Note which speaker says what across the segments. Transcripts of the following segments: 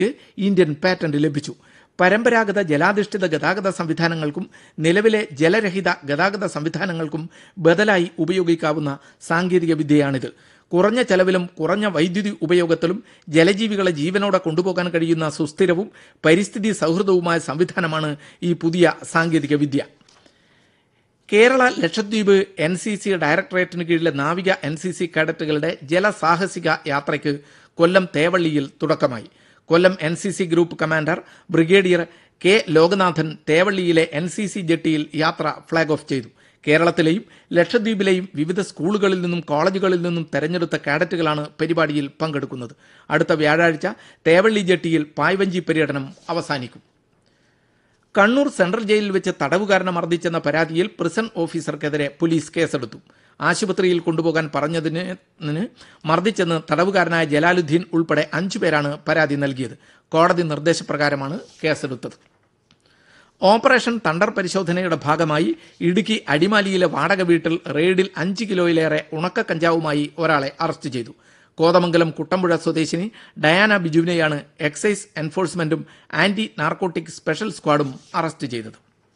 Speaker 1: Indian patent ലഭിച്ചു പരമ്പരാഗത ജലാധിഷ്ഠിത ഗതാഗത സംവിധാനങ്ങൾക്കും നിലവിലെ ജലരഹിത ഗതാഗത സംവിധാനങ്ങൾക്കും ബദലായി ഉപയോഗിക്കാവുന്ന സാങ്കേതിക വിദ്യയാണിത് കുറഞ്ഞ ചെലവിലും കുറഞ്ഞ വൈദ്യുതി ഉപയോഗത്തിലും ജലജീവികളെ ജീവനോടെ കൊണ്ടുപോകാൻ കഴിയുന്ന സുസ്ഥിരവും പരിസ്ഥിതി സൗഹൃദവുമായ സംവിധാനമാണ് ഈ പുതിയ സാങ്കേതിക വിദ്യ Kerala Lakshadweep N C C ഡയറക്ടറേറ്റിന് കീഴിലെ നാവിക എൻ സി സി കേഡറ്റുകളുടെ ജലസാഹസിക യാത്രയ്ക്ക് കൊല്ലം തേവള്ളിയിൽ തുടക്കമായി Kollam N C C group commander brigadier K Lokanathan തേവള്ളിയിലെ എൻ സി സി ജെട്ടിയിൽ യാത്ര ഫ്ളാഗ് ഓഫ് ചെയ്തു കേരളത്തിലെയും ലക്ഷദ്വീപിലെയും വിവിധ സ്കൂളുകളിൽ നിന്നും കോളേജുകളിൽ നിന്നും തെരഞ്ഞെടുത്ത കാഡറ്റുകളാണ് പരിപാടിയിൽ പങ്കെടുക്കുന്നത് അടുത്ത വ്യാഴാഴ്ച തേവള്ളി ജെട്ടിയിൽ പായ്വഞ്ചി പര്യടനം അവസാനിക്കും കണ്ണൂർ സെൻട്രൽ ജയിലിൽ വെച്ച് തടവുകാരനെ മർദ്ദിച്ചെന്ന പരാതിയിൽ പ്രിസൺ ഓഫീസർക്കെതിരെ പോലീസ് കേസെടുത്തു ആശുപത്രിയിൽ കൊണ്ടുപോകാൻ പറഞ്ഞതിന് ന് മർദ്ദിച്ചെന്ന് തടവുകാരനായ ജലാലുദ്ദീൻ ഉൾപ്പെടെ അഞ്ചു പേരാണ് പരാതി നൽകിയത് കോടതി നിർദ്ദേശപ്രകാരമാണ് കേസെടുത്തത് ഓപ്പറേഷൻ തണ്ടർ പരിശോധനയുടെ ഭാഗമായി ഇടുക്കി അടിമാലിയിലെ വാടക വീട്ടിൽ റെയ്ഡിൽ അഞ്ച് കിലോയിലേറെ ഉണക്ക കഞ്ചാവുമായി ഒരാളെ അറസ്റ്റ് ചെയ്തു കോതമംഗലം കുട്ടമ്പുഴ സ്വദേശിനി ഡയാന ബിജുവിനെയാണ് എക്സൈസ് എൻഫോഴ്സ്മെന്റും ആന്റി നാർക്കോട്ടിക് സ്പെഷ്യൽ സ്ക്വാഡും അറസ്റ്റ് ചെയ്തത്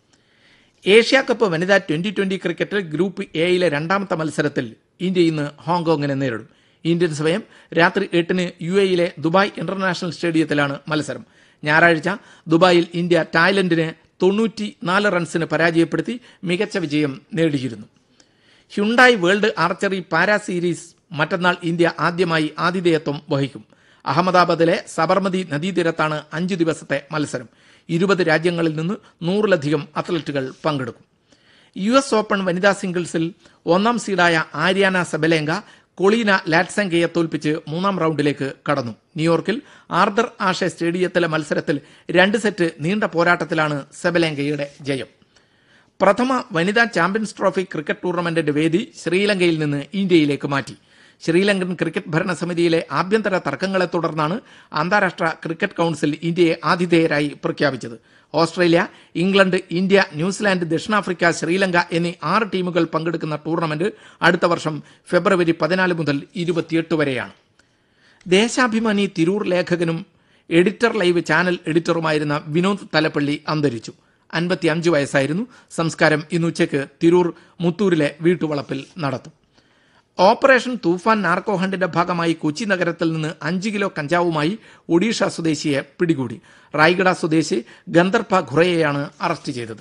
Speaker 1: ഏഷ്യാ കപ്പ് വനിതാ ട്വന്റി ട്വന്റി ക്രിക്കറ്റിൽ ഗ്രൂപ്പ് എയിലെ രണ്ടാമത്തെ മത്സരത്തിൽ ഇന്ത്യ ഇന്ന് ഹോങ്കോങ്ങിനെ നേരിടും ഇന്ത്യൻ സമയം രാത്രി എട്ടിന് യു എയിലെ ദുബായ് ഇന്റർനാഷണൽ സ്റ്റേഡിയത്തിലാണ് മത്സരം ഞായറാഴ്ച ദുബായിൽ ഇന്ത്യ തായ്ലൻഡിനെ തൊണ്ണൂറ്റി നാല് റൺസിന് പരാജയപ്പെടുത്തി മികച്ച വിജയം നേടിയിരുന്നു Hyundai world archery para series മറ്റന്നാൾ ഇന്ത്യ ആദ്യമായി ആതിഥേയത്വം വഹിക്കും അഹമ്മദാബാദിലെ സബർമതി നദീതീരത്താണ് അഞ്ചു ദിവസത്തെ മത്സരം ഇരുപത് രാജ്യങ്ങളിൽ നിന്ന് നൂറിലധികം അത്ലറ്റുകൾ പങ്കെടുക്കും യു എസ് ഓപ്പൺ വനിതാ സിംഗിൾസിൽ ഒന്നാം സീഡായ ആര്യാന സബലേങ്ക കൊളീന ലാറ്റ്സെങ്കയെ തോൽപ്പിച്ച് മൂന്നാം റൗണ്ടിലേക്ക് കടന്നു ന്യൂയോർക്കിൽ ആർദർ ആഷെ സ്റ്റേഡിയത്തിലെ മത്സരത്തിൽ രണ്ട് സെറ്റ് നീണ്ട പോരാട്ടത്തിലാണ് സെബലേങ്കയുടെ ജയം പ്രഥമ വനിതാ ചാമ്പ്യൻസ് ട്രോഫി ക്രിക്കറ്റ് ടൂർണമെന്റിന്റെ വേദി ശ്രീലങ്കയിൽ നിന്ന് ഇന്ത്യയിലേക്ക് മാറ്റി ശ്രീലങ്കൻ ക്രിക്കറ്റ് ഭരണസമിതിയിലെ ആഭ്യന്തര തർക്കങ്ങളെ തുടർന്നാണ് അന്താരാഷ്ട്ര ക്രിക്കറ്റ് കൌൺസിൽ ഇന്ത്യയെ ആതിഥേയരായി പ്രഖ്യാപിച്ചത് ഓസ്ട്രേലിയ ഇംഗ്ലണ്ട് ഇന്ത്യ ന്യൂസിലാൻഡ് ദക്ഷിണാഫ്രിക്ക ശ്രീലങ്ക എന്നീ ആറ് ടീമുകൾ പങ്കെടുക്കുന്ന ടൂർണമെന്റ് അടുത്ത വർഷം ഫെബ്രുവരി പതിനാല് മുതൽ ഇരുപത്തിയെട്ട് വരെയാണ് ദേശാഭിമാനി തിരൂർ ലേഖകനും എഡിറ്റർ ലൈവ് ചാനൽ എഡിറ്ററുമായിരുന്ന വിനോദ് തലപ്പള്ളി അന്തരിച്ചു അൻപത്തിയഞ്ച് വയസ്സായിരുന്നു സംസ്കാരം ഇന്ന് ഉച്ചയ്ക്ക് തിരൂർ മുത്തൂരിലെ വീട്ടുവളപ്പിൽ നടത്തും ഓപ്പറേഷൻ തൂഫാൻ നാർക്കോ ഹണ്ടിന്റെ ഭാഗമായി കൊച്ചി നഗരത്തിൽ നിന്ന് അഞ്ച് കിലോ കഞ്ചാവുമായി ഒഡീഷ സ്വദേശിയെ പിടികൂടി റായ്ഗഡ സ്വദേശി ഗന്ധർഭ ഖുറയെയാണ് അറസ്റ്റ് ചെയ്തത്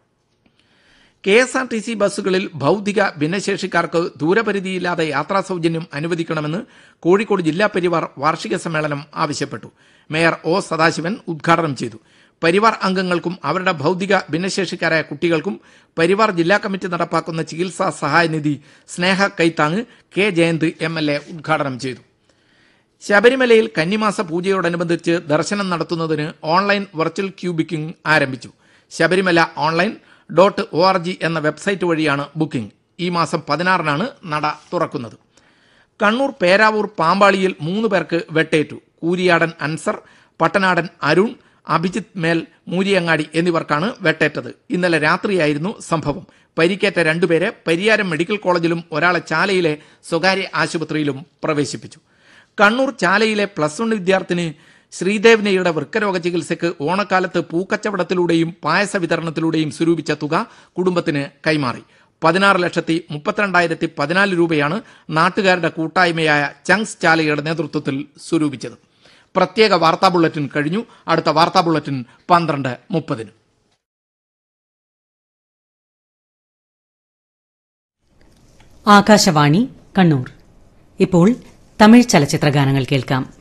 Speaker 1: K S R T C ബസ്സുകളിൽ ഭൗതിക ഭിന്നശേഷിക്കാർക്ക് ദൂരപരിധിയില്ലാതെ യാത്രാ സൗജന്യം അനുവദിക്കണമെന്ന് കോഴിക്കോട് ജില്ലാ പരിവാർ വാർഷിക സമ്മേളനം ആവശ്യപ്പെട്ടു മേയർ ഒ സദാശിവൻ ഉദ്ഘാടനം ചെയ്തു പരിവാർ അംഗങ്ങൾക്കും അവരുടെ ഭൗതിക ഭിന്നശേഷിക്കാരായ കുട്ടികൾക്കും പരിവാർ ജില്ലാ കമ്മിറ്റി നടപ്പാക്കുന്ന ചികിത്സാ സഹായനിധി Sneha Kaithang K Jayanth M L A ഉദ്ഘാടനം ചെയ്തു ശബരിമലയിൽ കന്നിമാസ പൂജയോടനുബന്ധിച്ച് ദർശനം നടത്തുന്നതിന് ഓൺലൈൻ വെർച്വൽ ക്യൂ ബുക്കിംഗ് ആരംഭിച്ചു Sabarimala online dot O R G എന്ന വെബ്സൈറ്റ് വഴിയാണ് ബുക്കിംഗ് ഈ മാസം പതിനാറിനാണ് നട തുറക്കുന്നത് കണ്ണൂർ പേരാവൂർ പാമ്പാളിയിൽ മൂന്ന് പേർക്ക് വെട്ടേറ്റു കൂരിയാടൻ അൻസർ പട്ടനാടൻ അരുൺ അഭിജിത്ത് മേൽ മൂരിയങ്ങാടി എന്നിവർക്കാണ് വെട്ടേറ്റത് ഇന്നലെ രാത്രിയായിരുന്നു സംഭവം പരിക്കേറ്റ രണ്ടുപേരെ പരിയാരം മെഡിക്കൽ കോളേജിലും ഒരാളെ ചാലയിലെ സ്വകാര്യ ആശുപത്രിയിലും പ്രവേശിപ്പിച്ചു കണ്ണൂർ ചാലയിലെ പ്ലസ് വൺ വിദ്യാർത്ഥിനി ശ്രീദേവനയുടെ വൃക്കരോഗ ചികിത്സയ്ക്ക് ഓണക്കാലത്ത് പൂക്കച്ചവടത്തിലൂടെയും പായസ വിതരണത്തിലൂടെയും സ്വരൂപിച്ച തുക കുടുംബത്തിന് കൈമാറി പതിനാറ് ലക്ഷത്തി മുപ്പത്തിരണ്ടായിരത്തി പതിനാല് രൂപയാണ് നാട്ടുകാരുടെ കൂട്ടായ്മയായ ചങ്സ് ചാലയുടെ നേതൃത്വത്തിൽ സ്വരൂപിച്ചത് പ്രത്യേക വാർത്താ ബുള്ളറ്റിൻ കഴിഞ്ഞു അടുത്ത വാർത്താ ബുള്ളറ്റിൻ പന്ത്രണ്ട് മുപ്പതിന്
Speaker 2: ആകാശവാണി കണ്ണൂർ ഇപ്പോൾ തമിഴ് ചലച്ചിത്ര ഗാനങ്ങൾ കേൾക്കാം